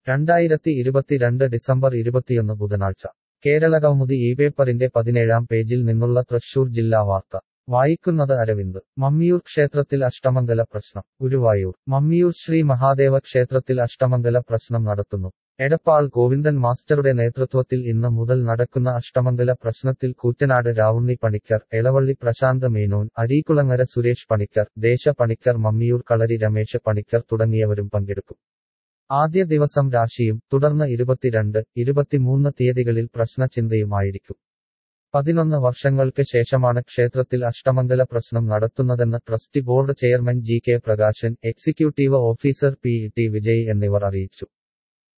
രണ്ടായിരത്തി ഇരുപത്തിരണ്ട് ഡിസംബർ ഇരുപത്തിയൊന്ന് ബുധനാഴ്ച കേരളകൗമുദി ഈ പേപ്പറിന്റെ പതിനേഴാം പേജിൽ നിന്നുള്ള തൃശൂർ ജില്ലാ വാർത്ത വായിക്കുന്നത് അരവിന്ദ് മമ്മിയൂർ ക്ഷേത്രത്തിൽ അഷ്ടമംഗല പ്രശ്നം ഗുരുവായൂർ മമ്മിയൂർ ശ്രീ മഹാദേവ ക്ഷേത്രത്തിൽ അഷ്ടമംഗല പ്രശ്നം നടത്തുന്നു എടപ്പാൾ ഗോവിന്ദൻ മാസ്റ്ററുടെ നേതൃത്വത്തിൽ ഇന്ന് മുതൽ നടക്കുന്ന അഷ്ടമംഗല പ്രശ്നത്തിൽ കൂറ്റനാട് രാവുണ്ണി പണിക്കർ എളവള്ളി പ്രശാന്ത് മേനോൻ അരീക്കുളങ്ങര സുരേഷ് പണിക്കർ ദേശ പണിക്കർ മമ്മിയൂർ കളരി രമേശ് പണിക്കർ തുടങ്ങിയവരും പങ്കെടുക്കും ആദ്യ ദിവസം രാശിയും തുടർന്ന് ഇരുപത്തിരണ്ട് ഇരുപത്തിമൂന്ന് തീയതികളിൽ പ്രശ്നചിന്തയുമായിരിക്കും പതിനൊന്ന് വർഷങ്ങൾക്ക് ശേഷമാണ് ക്ഷേത്രത്തിൽ അഷ്ടമംഗല പ്രശ്നം നടത്തുന്നതെന്ന് trustee board chairman G K Prakashan executive officer P T Vijay എന്നിവർ അറിയിച്ചു